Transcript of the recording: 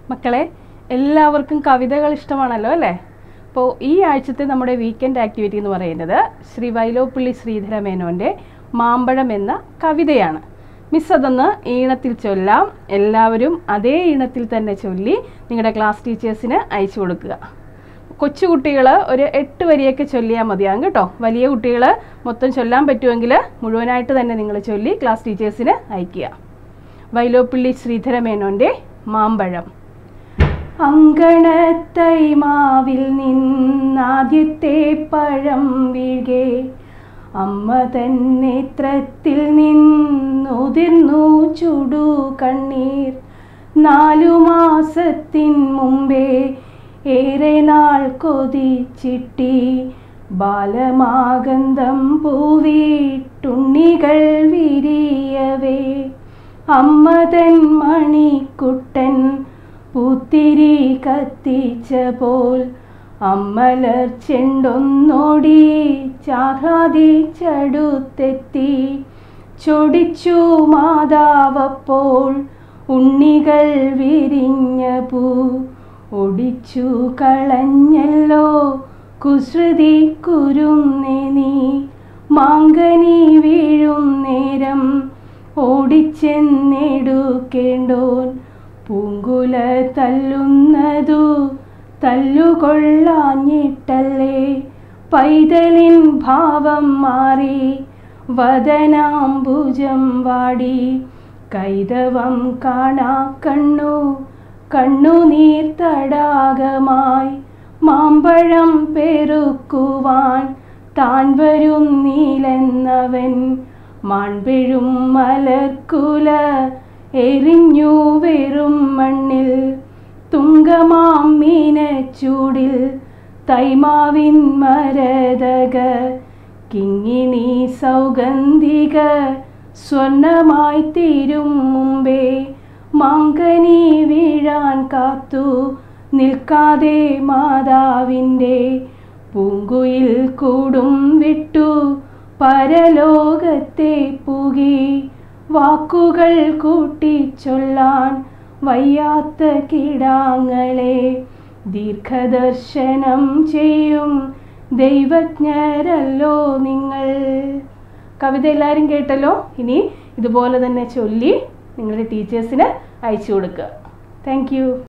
മക്കളെ എല്ലാവർക്കും കവിതകൾ ഇഷ്ടമാണല്ലോ അല്ലേ അപ്പോൾ ഈ ആഴ്ചത്തെ നമ്മുടെ വീക്കെൻഡ് ആക്ടിവിറ്റി എന്ന് പറയുന്നത് ശ്രീ വൈലോപ്പിള്ളി ശ്രീധര മേനോൻ്റെ മാമ്പഴം എന്ന കവിതയാണ് മിസ് അതൊന്ന് ഈണത്തിൽ ചൊല്ലാം എല്ലാവരും അതേ ഈണത്തിൽ തന്നെ ചൊല്ലി നിങ്ങളുടെ ക്ലാസ് ടീച്ചേഴ്സിന് അയച്ചു കൊടുക്കുക കൊച്ചു കുട്ടികൾ ഒരു എട്ട് വരിയൊക്കെ ചൊല്ലിയാൽ മതിയാകും കേട്ടോ വലിയ കുട്ടികൾ മൊത്തം ചൊല്ലാൻ പറ്റുമെങ്കിൽ മുഴുവനായിട്ട് തന്നെ നിങ്ങൾ ചൊല്ലി ക്ലാസ് ടീച്ചേഴ്സിന് അയക്കുക വൈലോപ്പിള്ളി ശ്രീധര മേനോൻ്റെ മാമ്പഴം അങ്കണത്തൈമാവിൽ നിന്നാദ്യത്തെ പഴം വീഴെ അമ്മ തൻ നേത്രത്തിൽ നിന്നുതിർന്നു ചുടു കണ്ണീർ നാലു മാസത്തിൻ മുമ്പേ ഏറെ നാൾ കൊതിച്ചിട്ടി ബാലമാഗന്ധം പൂവിട്ടുണ്ണികൾ വിരിയവേ അമ്മ തൻ മണിക്കുട്ടൻ പൂത്തിരി കത്തിച്ച പോൽ അമ്മലർ ചെണ്ടൊന്നോടി ചാഹാദിച്ചടുത്തെത്തി ചൊടിച്ചു മാതാവപ്പോൾ ഉണ്ണികൾ വിരിഞ്ഞ പൂ ഒടിച്ചു കളഞ്ഞല്ലോ കുസൃതി കുരുന്നേ നീ മാങ്കനി വീഴും നേരം ഓടിച്ചെന്നെടുക്കേണ്ടോൻ പൂങ്കുല തല്ലുന്നതു തല്ലുകൊള്ളാഞ്ഞിട്ടല്ലേ പൈതലിൻ ഭാവം മാറി വദനാംബുജം വാടി കൈതവം കാണാ കണ്ണു കണ്ണുനീർ തടാകമായി മാമ്പഴം പെരുക്കുവാൻ താൻ വരുന്നീലെന്നവൻ മാൺപിഴും മലർക്കുല എറിഞ്ഞു വെറും മണ്ണിൽ തുങ്കമാം മീനച്ചൂടിൽ തൈമാവിൻ മരതക കിങ്ങിണി സൗഗന്ധിക സ്വർണമായി തീരും മുമ്പേ മാങ്കനി വീഴാൻ കാത്തു നിൽക്കാതെ മാതാവിൻ്റെ പൂങ്കുയിൽ കൂടും വിട്ടു പരലോകത്തെ പുകി വാക്കുകൾ കൂട്ടിച്ചൊല്ലാൻ വയ്യാത്ത കിടാങ്ങളെ ദീർഘദർശനം ചെയ്യും ദൈവജ്ഞരല്ലോ നിങ്ങൾ കവിത എല്ലാവരും കേട്ടല്ലോ ഇനി ഇതുപോലെ തന്നെ ചൊല്ലി നിങ്ങളുടെ ടീച്ചേഴ്സിന് അയച്ചു കൊടുക്കുക താങ്ക്